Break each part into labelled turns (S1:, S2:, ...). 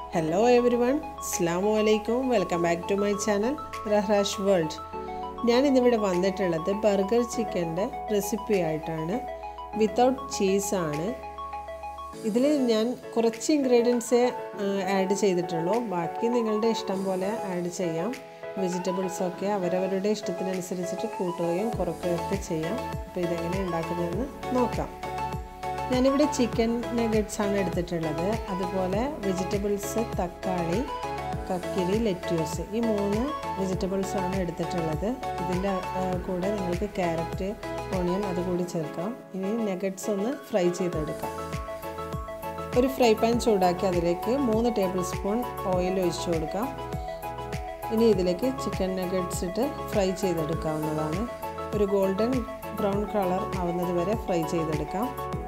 S1: hello every everyone അസ്ലാമു അലൈക്കും welcome back to my channel റഹ്റാഷ് വേൾഡ് ഞാൻ ഇന്നിവിടെ വന്നിട്ടുള്ളത് ബർഗർ ചിക്കൻ്റെ റെസിപ്പി ആയിട്ടാണ് വിത്തൗട്ട് ചീസാണ് ഇതിൽ ഞാൻ കുറച്ച് ഇൻഗ്രീഡിയൻസേ ആഡ് ചെയ്തിട്ടുള്ളൂ ബാക്കി നിങ്ങളുടെ ഇഷ്ടം പോലെ ആഡ് ചെയ്യാം വെജിറ്റബിൾസൊക്കെ അവരവരുടെ ഇഷ്ടത്തിനനുസരിച്ചിട്ട് കൂട്ടുകയും കുറയ്ക്കുകയൊക്കെ ചെയ്യാം അപ്പോൾ ഇതെങ്ങനെ ഉണ്ടാക്കുന്നതെന്ന് നോക്കാം ഞാനിവിടെ ചിക്കൻ നഗറ്റ്സ് ആണ് എടുത്തിട്ടുള്ളത് അതുപോലെ വെജിറ്റബിൾസ് തക്കാളി കക്കിരി ലെറ്റ്യൂസ് ഈ മൂന്ന് വെജിറ്റബിൾസ് ആണ് എടുത്തിട്ടുള്ളത് ഇതിൻ്റെ കൂടെ നിങ്ങൾക്ക് ക്യാരറ്റ് ഓണിയൻ അതുകൂടി ചേർക്കാം ഇനി നഗറ്റ്സ് ഒന്ന് ഫ്രൈ ചെയ്തെടുക്കാം ഒരു ഫ്രൈ പാൻ ചൂടാക്കി അതിലേക്ക് മൂന്ന് ടേബിൾ സ്പൂൺ ഓയിൽ ഒഴിച്ചു കൊടുക്കാം ഇനി ഇതിലേക്ക് ചിക്കൻ നഗറ്റ്സ് ഇട്ട് ഫ്രൈ ചെയ്തെടുക്കാവുന്നതാണ് ഒരു ഗോൾഡൻ ബ്രൗൺ കളർ ആവുന്നത് വരെ ഫ്രൈ ചെയ്തെടുക്കാം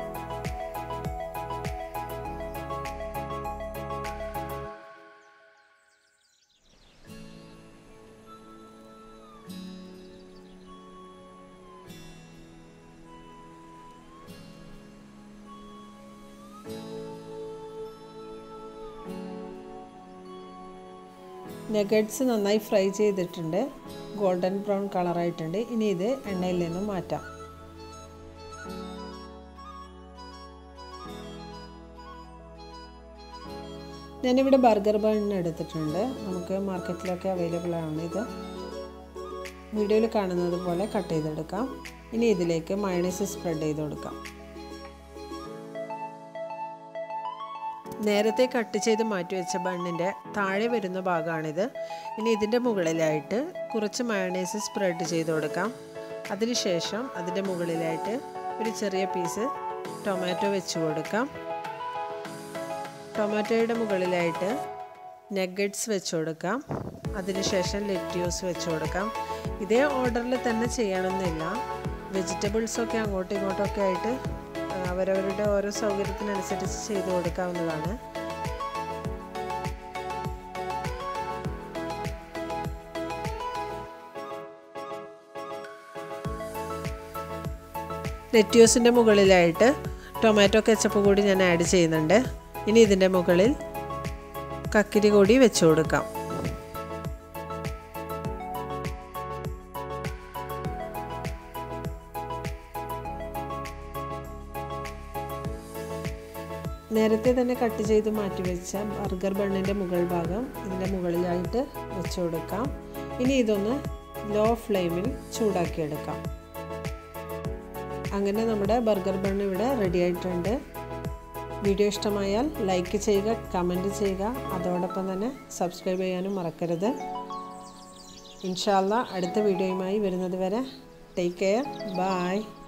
S1: നഗറ്റ്സ് നന്നായി ഫ്രൈ ചെയ്തിട്ടുണ്ട് ഗോൾഡൻ ബ്രൗൺ കളറായിട്ടുണ്ട് ഇനി ഇത് എണ്ണയിൽ നിന്നും മാറ്റാം ഞാനിവിടെ ബർഗർ ബൺ എടുത്തിട്ടുണ്ട് നമുക്ക് മാർക്കറ്റിലൊക്കെ അവൈലബിൾ ആണ് ഇത് വീഡിയോയിൽ കാണുന്നത് പോലെ കട്ട് ചെയ്തെടുക്കാം ഇനി ഇതിലേക്ക് മയണൈസ് സ്പ്രെഡ് ചെയ്ത് കൊടുക്കാം നേരത്തെ കട്ട് ചെയ്ത് മാറ്റി വെച്ച ബണ്ണിൻ്റെ താഴെ വരുന്ന ഭാഗമാണിത് ഇനി ഇതിൻ്റെ മുകളിലായിട്ട് കുറച്ച് മയണൈസ് സ്പ്രെഡ് ചെയ്ത് കൊടുക്കാം അതിനുശേഷം അതിൻ്റെ മുകളിലായിട്ട് ഒരു ചെറിയ പീസ് ടൊമാറ്റോ വെച്ച് കൊടുക്കാം ടൊമാറ്റോയുടെ മുകളിലായിട്ട് നഗറ്റ്സ് വെച്ച് കൊടുക്കാം അതിനുശേഷം ലെറ്റ്യൂസ് വെച്ച് കൊടുക്കാം ഇതേ ഓർഡറിൽ തന്നെ ചെയ്യണമെന്നില്ല വെജിറ്റബിൾസൊക്കെ അങ്ങോട്ടും ഇങ്ങോട്ടൊക്കെ ആയിട്ട് അവരവരുടെ ഓരോ സൗകര്യത്തിനനുസരിച്ച് ചെയ്തു കൊടുക്കാവുന്നതാണ് ലെറ്റ്യൂസിൻ്റെ മുകളിലായിട്ട് ടൊമാറ്റോ കെച്ചപ്പ് കൂടി ഞാൻ ആഡ് ചെയ്യുന്നുണ്ട് ഇനി ഇതിൻ്റെ മുകളിൽ കക്കിരി കൂടി വെച്ച് കൊടുക്കാം നേരത്തെ തന്നെ കട്ട് ചെയ്ത് മാറ്റി വെച്ച ബർഗർ ബണ്ണിൻ്റെ മുകൾ ഭാഗം ഇതിൻ്റെ മുകളിലായിട്ട് വെച്ച് കൊടുക്കാം ഇനി ഇതൊന്ന് ലോ ഫ്ലെയിമിൽ ചൂടാക്കിയെടുക്കാം അങ്ങനെ നമ്മുടെ ബർഗർ ബൺ ഇവിടെ റെഡി ആയിട്ടുണ്ട് വീഡിയോ ഇഷ്ടമായാൽ ലൈക്ക് ചെയ്യുക കമൻറ്റ് ചെയ്യുക അതോടൊപ്പം തന്നെ സബ്സ്ക്രൈബ് ചെയ്യാനും മറക്കരുത് ഇൻഷാല്ല അടുത്ത വീഡിയോയുമായി വരുന്നത് വരെ ടേക്ക് കെയർ ബായ്